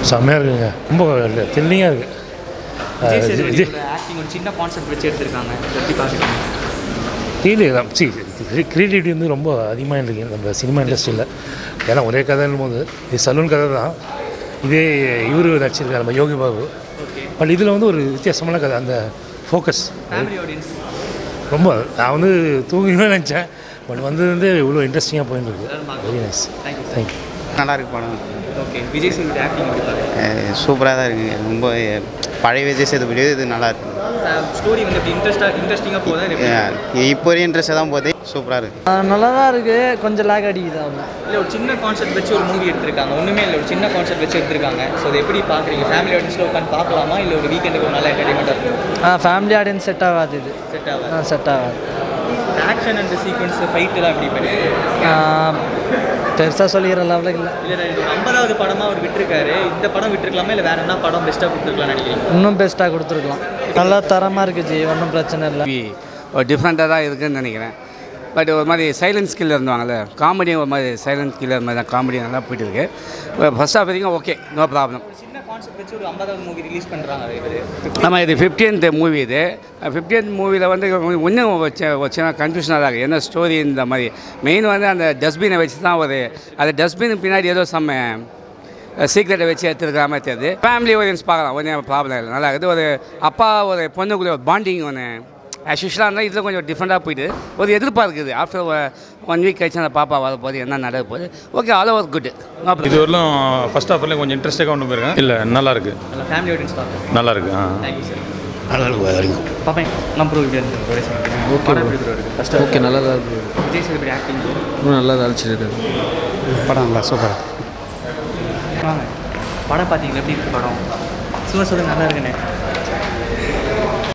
செம்மையாக இருக்குங்க ரொம்ப த்ரில்லிங்காக இருக்குது விஜய் சேதுபதியோட ஆக்டிங் ஒரு சின்ன கான்செப்ட் வச்சு எடுத்திருக்காங்க எப்படி பார்க்குறீங்க ரீலி தான் சி க்ரியேட்டிவிட்டி வந்து ரொம்ப அதிகமாக இருக்கு நம்ம சினிமா இண்டஸ்ட்ரியில் ஏன்னா ஒரே கதைன்னும் போது இது சலூன் கதை தான் இதே இவர் நடிச்சிருக்காரு நம்ம யோகி பாபு பட் இதில் வந்து ஒரு வித்தியாசமான கதை அந்த ஃபோக்கஸ் ஃபேமிலி ஆடியன்ஸ் ரொம்ப நான் வந்து தூங்கினு நினச்சேன் பட் வந்து வந்து இவ்வளோ இன்ட்ரெஸ்டிங்காக போயிட்டு இருக்கு வெரி நைஸ் தேங்க்யூ தேங்க்யூ நல்லா இருக்கு படம் ஓகே விஜய் சேதுபதி ஆக்டிங் எப்படி பார்க்குறீங்க சூப்பராக தான் இருக்குங்க ரொம்ப அஹ், பழைய விஜய் சேதுபதி இது நல்லா இருக்கு ஸ்டோரி வந்து எப்படி இன்ட்ரெஸ்டாக இன்ட்ரெஸ்டிங்காக போதா இல்லை அஹ், இப்போ வரையும் இன்ட்ரெஸ்டாக தான் போகுது சூப்பராக இருக்கு நல்லா தான் இருக்குது கொஞ்சம் லேக் அடிக்குது அவ்வளோ இல்லை ஒரு சின்ன கான்செப்ட் வச்சு ஒரு மூவி எடுத்திருக்காங்க ஒன்றுமே இல்லை ஒரு சின்ன கான்செப்ட் வச்சு எடுத்திருக்காங்க ஸோ அதை எப்படி பார்க்குறீங்க ஃபேமிலி ஆடியன்ஸில் உட்காந்து பார்க்கலாமா இல்லை ஒரு வீக்கெண்டுக்கு ஒரு நல்ல என்டர்டைன்மெண்ட்டாக இருக்கும் ஆ ஃபேமிலி ஆடியன்ஸ் செட் ஆகாது இது செட் ஆகாது ஆ செட் ஆகாது ஆக்ஷன் அண்ட் சீக்வன்ஸ் ஃபைட்டெல்லாம் எப்படி பண்ணி பெருசாக சொல்லிக்கிற லெவலுக்கு இல்லை இல்லை இது ஒரு ஐம்பதாவது படமாக அவர் விட்டுருக்காரு இந்த படம் விட்டுருக்கலாமா இல்லை வேற என்ன படம் பெஸ்ட்டாக கொடுத்துருக்கலாம்னு நினைக்கிறீங்க இன்னும் பெஸ்ட்டாக கொடுத்துருக்கலாம் நல்லா தரமாக இருக்குது ஜி ஒன்றும் பிரச்சனை இல்லை மூவி ஒரு டிஃப்ரெண்ட்டாக தான் இருக்குதுன்னு நினைக்கிறேன் பட் ஒரு மாதிரி சைலன்ஸ் கில்லர் இருந்தாங்கல்ல காமெடியும் ஒரு மாதிரி சைலன்ஸ் கில்லர் மாதிரி தான் காமெடி நல்லா போயிட்டு இருக்கு ஃபர்ஸ்ட் ஆஃப் வரைக்கும் ஓகே நோ ப்ராப்ளம் ஒரு சின்ன கான்செப்ட் வச்சு ஒரு ஐம்பதாவது மூவி ரிலீஸ் பண்ணுறாங்க இவர் ஆமாம் இது ஃபிஃப்டீன்த் மூவி இது ஃபிஃப்டீன்த் மூவியில் வந்து இன்னும் வச்ச ஒரு சின்ன கன்ஃபியூஷனாக தான் இருக்குது என்ன ஸ்டோரி இந்த மாதிரி மெயின் வந்து அந்த டஸ்ட்பினை வச்சு தான் ஒரு அந்த டஸ்ட்பின் பின்னாடி ஏதோ செம்ம சீக்ரெட்டை வச்சு எடுத்துருக்கிற மாதிரி தெரியுது ஃபேமிலி ஓரியன்ஸ் பார்க்கலாம் ஒன்றும் ப்ராப்ளம் இல்லை நல்லா இருக்குது ஒரு அப்பா ஒரு பொண்ணுக்குள்ள ஒரு பாண்டிங் ஒன்று ஆஸ் யூஷுவலாக இருந்தால் இதில் கொஞ்சம் டிஃப்ரெண்ட்டாக போயிட்டு ஒரு எதிர்பார்க்குது ஆஃப்டர் ஒன் வீக் கழிச்சு அந்த பாப்பா வர போகுது என்ன நடக்க போகுது ஓகே ஆல் ஓவர் குட் இது வரலும் ஃபர்ஸ்ட் ஆஃப் ஆல் கொஞ்சம் இன்ட்ரெஸ்டாக கொண்டு போயிருக்கேன் இல்லை நல்லா இருக்கு நல்லா ஃபேமிலி ஆடியன்ஸ் பார்க்குறேன் நல்லா இருக்கு ஆ தேங்க்யூ சார் நல்லா இருக்கு வரைக்கும் பாப்பேன் நான் ப்ரோ இப்படி இருந்து ஒரே ஓகே எப்படி ப்ரோ இருக்கு ஃபஸ்ட்டு ஓகே நல்லா தான் இருக்குது விஜய் சேதுபதி ஆக்டிங் இன்னும் நல்லா தான் அழிச்சிருக்கு படம் நல்லா சூப்பராக வாங்க படம் பார்த்தீங்களா எப்படி இருக்கு படம் சும்மா சொல்லுங்க நல்லா இருக்குண்ணே